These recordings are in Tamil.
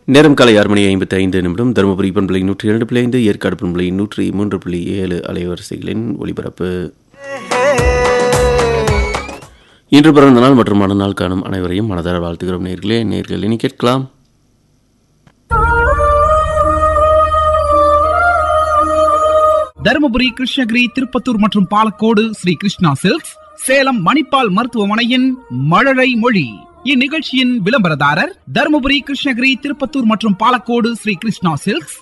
நேரம் காலை ஆறு மணி ஐம்பத்தி ஐந்து நிமிடம் தருமபுரி பண்பலை நூற்றி இரண்டு புள்ளி ஐந்து ஏற்காடு பண்பலை நூற்றி மூன்று புள்ளி ஏழு அலைவரிசைகளின் ஒளிபரப்பு இன்று பிறந்த நாள் மற்றும் மனநாள் காணும் அனைவரையும் மனதார வாழ்த்துகிறோம் நேர்களே நேர்கள் இனி கேட்கலாம் தருமபுரி கிருஷ்ணகிரி திருப்பத்தூர் மற்றும் பாலக்கோடு ஸ்ரீ கிருஷ்ணா சில்க்ஸ் சேலம் மணிப்பால் மருத்துவமனையின் மழலை மொழி இந்நிகழ்ச்சியின் விளம்பரதாரர் தருமபுரி கிருஷ்ணகிரி திருப்பத்தூர் மற்றும் பாலக்கோடு ஸ்ரீ கிருஷ்ணா சில்க்ஸ்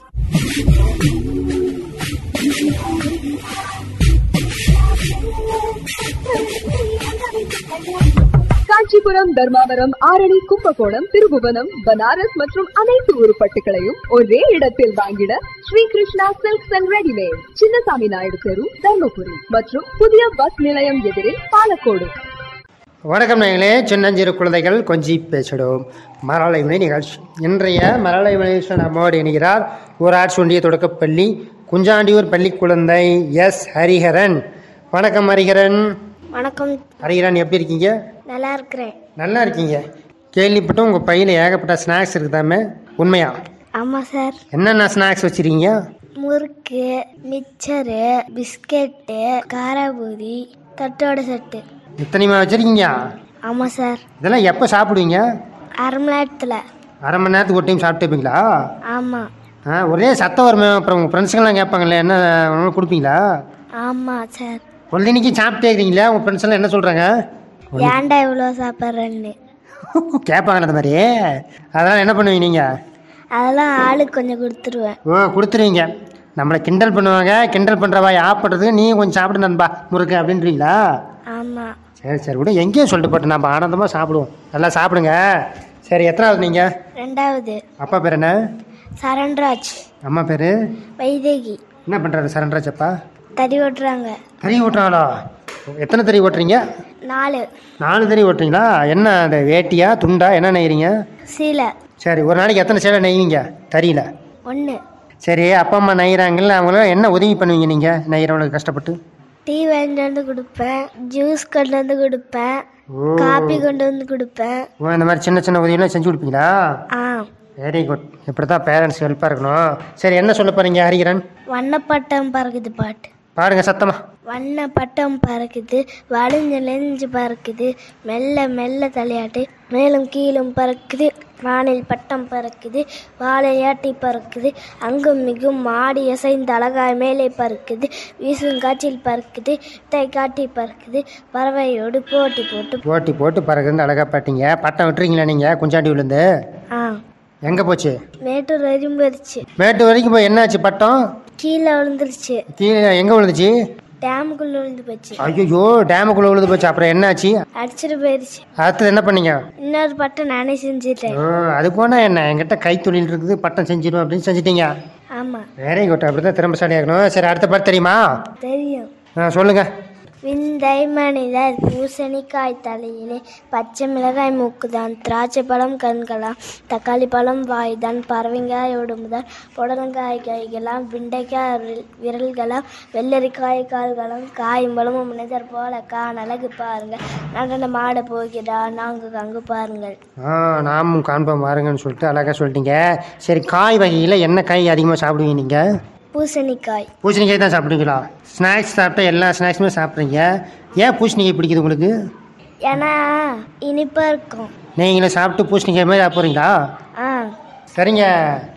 காஞ்சிபுரம் தர்மாவரம் ஆரணி கும்பகோணம் திருபுவனம் பனாரஸ் மற்றும் அனைத்து உருப்பட்டுகளையும் ஒரே இடத்தில் வாங்கிட Sri Krishna Silks and readymade Chinnasamy Naidu தெரு தர்மபுரி மற்றும் புதிய பஸ் நிலையம் எதிரில் பாலக்கோடு வணக்கம் நேயர்களே சின்னஞ்சிறு குழந்தைகள் கொஞ்சி பேசிடும் மரலை வினை நிகழ்ச்சி இன்றைய மரலை வினை நம்மோடு இணைகிறார் ஊராட்சி ஒன்றிய தொடக்கப்பள்ளி குஞ்சாண்டியூர் பள்ளி குழந்தை எஸ் ஹரிஹரன் வணக்கம் ஹரிஹரன் வணக்கம் ஹரிஹரன் எப்படி இருக்கீங்க நல்லா இருக்கிறேன் நல்லா இருக்கீங்க கேள்விப்பட்டு உங்கள் பையில் ஏகப்பட்ட ஸ்நாக்ஸ் இருக்குதாமே உண்மையா ஆமாம் சார் என்னென்ன ஸ்நாக்ஸ் வச்சுருக்கீங்க முறுக்கு மிச்சரு பிஸ்கெட்டு காராபூரி தட்டோட செட்டு இத்தனையுமா வச்சுருக்கீங்க ஆமாம் சார் இதெல்லாம் எப்போ சாப்பிடுவீங்க அரை மணி நேரத்தில் அரை மணி நேரத்துக்கு ஒரு டைம் சாப்பிட்டுப்பீங்களா ஆமாம் ஆ ஒரே சத்தம் வருமே அப்புறம் உங்கள் ஃப்ரெண்ட்ஸுங்கெல்லாம் கேட்பாங்களே என்ன உணவு கொடுப்பீங்களா ஆமாம் சார் பொழுதுனிக்கு சாப்பிட்டே இருக்கிறீங்களா உங்கள் ஃப்ரெண்ட்ஸ் எல்லாம் என்ன சொல்கிறாங்க ஏன்டா இவ்வளோ சாப்பிட்றேன்னு கேட்பாங்களே அந்த மாதிரி அதெல்லாம் என்ன பண்ணுவீங்க நீங்கள் அதெல்லாம் ஆளுக்கு கொஞ்சம் கொடுத்துருவேன் ஓ கொடுத்துருவீங்க நம்மளை கிண்டல் பண்ணுவாங்க கிண்டல் பண்ணுறவா ஆப்படுறதுக்கு நீ கொஞ்சம் சாப்பிடு நண்பா முறுக்கு அப்படின்றீங்களா ஆமாம் சரி சரி விட எங்கேயும் சொல்லிட்டு போட்டு நம்ம ஆனந்தமாக சாப்பிடுவோம் நல்லா சாப்பிடுங்க சரி எத்தனாவது நீங்கள் ரெண்டாவது அப்பா பேர் என்ன சரண்ராஜ் அம்மா பேர் வைதேகி என்ன பண்ணுறாரு சரண்ராஜ் அப்பா தறி ஓட்டுறாங்க தறி ஓட்டுறாங்களா எத்தனை தறி ஓட்டுறீங்க நாலு நாலு தறி ஓட்டுறீங்களா என்ன அந்த வேட்டியா துண்டா என்ன நெய்கிறீங்க சீலை சரி ஒரு நாளைக்கு எத்தனை சேலை நெய்வீங்க தறியில் ஒன்று சரி அப்பா அம்மா நெய்கிறாங்கல்ல அவங்களாம் என்ன உதவி பண்ணுவீங்க நீங்கள் நெய்கிறவங்களுக்கு கஷ்டப்பட்டு டீ வாங்கிட்டு வந்து கொடுப்பேன் ஜூஸ் கொண்டு வந்து கொடுப்பேன் ஓ காப்பி கொண்டு வந்து கொடுப்பேன் ஓ இந்த மாதிரி சின்ன சின்ன உதவியெல்லாம் செஞ்சு கொடுப்பீங்களா ஆ வெரி குட் இப்படி தான் பேரண்ட்ஸ் ஹெல்ப்பாக இருக்கணும் சரி என்ன சொல்ல போகிறீங்க ஹரிகரன் வண்ணப்பட்டம் பறக்குது பாட்டு பாருங்க சத்தமா வண்ண பட்டம் பறக்குது வளைஞ்சு நெஞ்சு பறக்குது மெல்ல மெல்ல தலையாட்டு மேலும் கீழும் பறக்குது வானில் பட்டம் பறக்குது வாழையாட்டி பறக்குது அங்கும் மிகும் மாடி அசைந்து அழகாய் மேலே பறக்குது வீசும் காற்றில் பறக்குது இத்தை காட்டி பறக்குது பறவையோடு போட்டி போட்டு போட்டி போட்டு பறகுன்னு அழகாக பாட்டீங்க பட்டம் விட்டுறீங்களா நீங்கள் குஞ்சாண்டி விழுந்து ஆ எங்கே போச்சு மேட்டூர் வரையும் போயிடுச்சு மேட்டு வரைக்கும் போய் என்னாச்சு பட்டம் கீழே விழுந்துருச்சு கீழே எங்கே விழுந்துச்சு டேமுக்குள்ள விழுந்து போச்சு ஐயோ டேமுக்குள்ளே விழுந்து போச்சு அப்புறம் என்னாச்சு அடிச்சிட்டு போயிடுச்சு அடுத்தது என்ன பண்ணீங்க இன்னொரு பட்டம் நானே செஞ்சுட்டேன் ஓ அது போனால் என்ன என்கிட்ட கைத்தொழில் இருக்குது பட்டம் செஞ்சிடும் அப்படின்னு செஞ்சிட்டீங்க ஆமாம் வெரி குட் அப்படி தான் திறமைசாலி ஆகணும் சரி அடுத்த பாட்டு தெரியுமா தெரியும் ஆ சொல்லுங்கள் விந்தை மனிதர் பூசணிக்காய் தலையிலே பச்சை மிளகாய் மூக்குதான் திராட்சை பழம் கண்களாம் தக்காளி பழம் வாய்தான் பறவைங்காய் உடம்புதான் புடலங்காய் கைகளாம் வெண்டைக்காய் விரல்- விரல்களாம் வெள்ளரிக்காய் கால்களாம் காயும் பழமும் மனிதர் போல கான் அழகு பாருங்கள் நடனம் ஆட போகிறா நாங்கள் அங்கு பாருங்கள் ஆ நாமும் காண்போம் வாருங்கன்னு சொல்லிட்டு அழகாக சொல்லிட்டீங்க சரி காய் வகையில் என்ன காய் அதிகமாக சாப்பிடுவீங்க நீங்கள் பூசணிக்காய் பூசணிக்காய் தான் சாப்பிடுவீங்களா ஸ்நாக்ஸ் சாப்பிட்டா எல்லா ஸ்நாக்ஸுமே சாப்பிட்றீங்க ஏன் பூசணிக்காய் பிடிக்குது உங்களுக்கு ஏன்னா இனிப்பாக இருக்கும் நீங்களும் சாப்பிட்டு பூசணிக்காய் மாதிரி சாப்பிட்றீங்களா ஆ சரிங்க